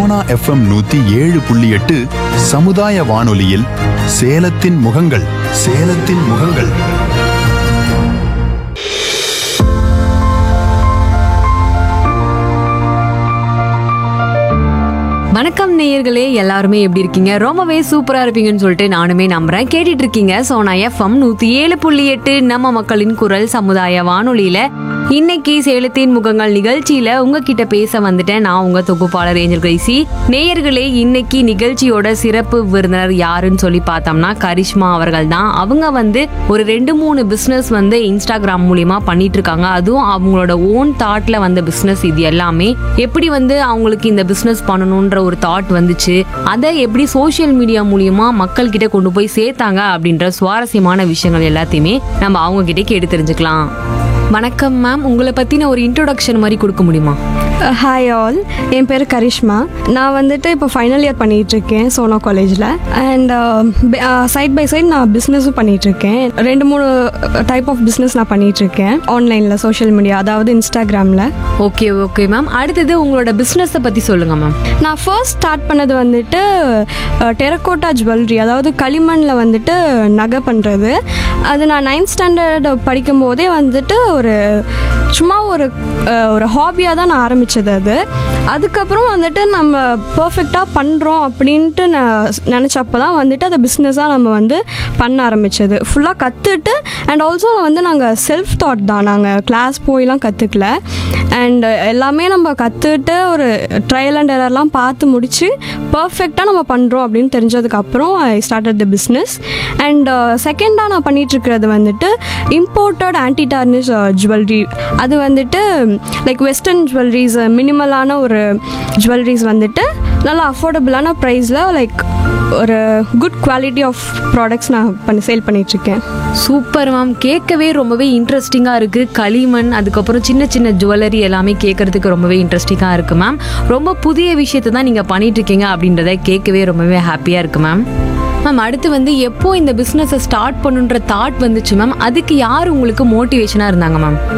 Sona FM நூத்தி ஏழு புள்ளி எட்டு சமுதாய வானொலியில் சேலத்தின் முகங்கள் சேலத்தின் முகங்கள் வணக்கம் நேயர்களே எல்லாருமே எப்படி இருக்கீங்க ரொம்பவே சூப்பரா இருப்பீங்கன்னு சொல்லிட்டு நானுமே நம்புறேன் கேட்டுட்டு இருக்கீங்க சோனா எஃப்எம் நூத்தி ஏழு புள்ளி எட்டு நம்ம மக்களின் குரல் சமுதாய வானொலியில இன்னைக்கு சேலத்தின் முகங்கள் நிகழ்ச்சியில உங்ககிட்ட பேச வந்துட்டேன் நான் உங்க தொகுப்பாளர் ஏஞ்சல் கிரைசி நேயர்களே இன்னைக்கு நிகழ்ச்சியோட சிறப்பு விருந்தினர் யாருன்னு சொல்லி பார்த்தோம்னா கரிஷ்மா அவர்கள் தான் அவங்க வந்து ஒரு ரெண்டு மூணு பிசினஸ் வந்து இன்ஸ்டாகிராம் மூலியமா பண்ணிட்டு இருக்காங்க அதுவும் அவங்களோட ஓன் தாட்ல வந்த பிசினஸ் இது எல்லாமே எப்படி வந்து அவங்களுக்கு இந்த பிசினஸ் பண்ணணுன்ற ஒரு தாட் வந்துச்சு அதை எப்படி சோஷியல் மீடியா மூலியமா மக்கள் கிட்ட கொண்டு போய் சேர்த்தாங்க அப்படின்ற சுவாரஸ்யமான விஷயங்கள் எல்லாத்தையுமே நம்ம அவங்க கிட்ட கேட்டு தெரிஞ்சுக்கலாம் வணக்கம் மேம் உங்களை பத்தின ஒரு இன்ட்ரோடக்ஷன் மாதிரி கொடுக்க முடியுமா ஹாய் ஆல் என் பேர் கரிஷ்மா நான் வந்துட்டு இப்போ ஃபைனல் இயர் பண்ணிகிட்ருக்கேன் சோனா காலேஜில் அண்ட் சைட் பை சைட் நான் பிஸ்னஸும் பண்ணிகிட்ருக்கேன் ரெண்டு மூணு டைப் ஆஃப் பிஸ்னஸ் நான் பண்ணிகிட்ருக்கேன் ஆன்லைனில் சோஷியல் மீடியா அதாவது இன்ஸ்டாகிராமில் ஓகே ஓகே மேம் அடுத்தது உங்களோட பிசினஸை பத்தி சொல்லுங்க மேம் நான் ஃபர்ஸ்ட் ஸ்டார்ட் பண்ணது வந்துட்டு டெரக்கோட்டா ஜுவல்லரி அதாவது களிமண்ணில் வந்துட்டு நகை பண்ணுறது அது நான் நைன்த் ஸ்டாண்டர்ட் படிக்கும் போதே வந்துட்டு ஒரு சும்மா ஒரு அஹ், ஒரு ஹாபியாக தான் நான் ஆரம்பித்தது அது அதுக்கப்புறம் வந்துட்டு நம்ம பர்ஃபெக்டாக பண்ணுறோம் அப்படின்ட்டு நான் நினச்சப்போ தான் வந்துட்டு அதை பிஸ்னஸாக நம்ம வந்து பண்ண ஆரம்பித்தது ஃபுல்லாக கற்றுட்டு அண்ட் ஆல்சோ வந்து நாங்கள் செல்ஃப் தாட் தான் நாங்கள் கிளாஸ் போயெலாம் கற்றுக்கல அண்ட் எல்லாமே நம்ம கற்றுட்டு ஒரு ட்ரையல் அண்ட் எரர்லாம் பார்த்து முடிச்சு பர்ஃபெக்டாக நம்ம பண்ணுறோம் அப்படின்னு தெரிஞ்சதுக்கப்புறம் I started the business and செகண்டாக நான் பண்ணிகிட்ருக்கிறது வந்துட்டு இம்போர்ட்டட் ஆன்டி டார்னிஷ் ஜுவல்லரி அது வந்துட்டு லைக் வெஸ்டர்ன் ஜுவல்லரிஸ் மினிமலான ஒரு ஜுவல்லரிஸ் வந்துட்டு நல்லா அஃபோர்டபுளான ப்ரைஸில் லைக் ஒரு குட் குவாலிட்டி ஆஃப் ப்ராடக்ட்ஸ் நான் பண்ணி சேல் பண்ணிகிட்ருக்கேன் சூப்பர் மேம் கேட்கவே ரொம்பவே இன்ட்ரெஸ்டிங்காக இருக்கு களிமண் அதுக்கப்புறம் சின்ன சின்ன ஜுவல்லரி எல்லாமே கேட்கறதுக்கு ரொம்பவே இன்ட்ரெஸ்டிங்காக இருக்கு மேம் ரொம்ப புதிய விஷயத்தை தான் நீங்கள் பண்ணிட்டு இருக்கீங்க அப்படின்றத கேட்கவே ரொம்பவே ஹாப்பியாக இருக்கு மேம் மேம் அடுத்து வந்து எப்போ இந்த பிஸ்னஸை ஸ்டார்ட் பண்ணுன்ற தாட் வந்துச்சு மேம் அதுக்கு யார் உங்களுக்கு மோட்டிவேஷனாக இருந்தாங்க மேம்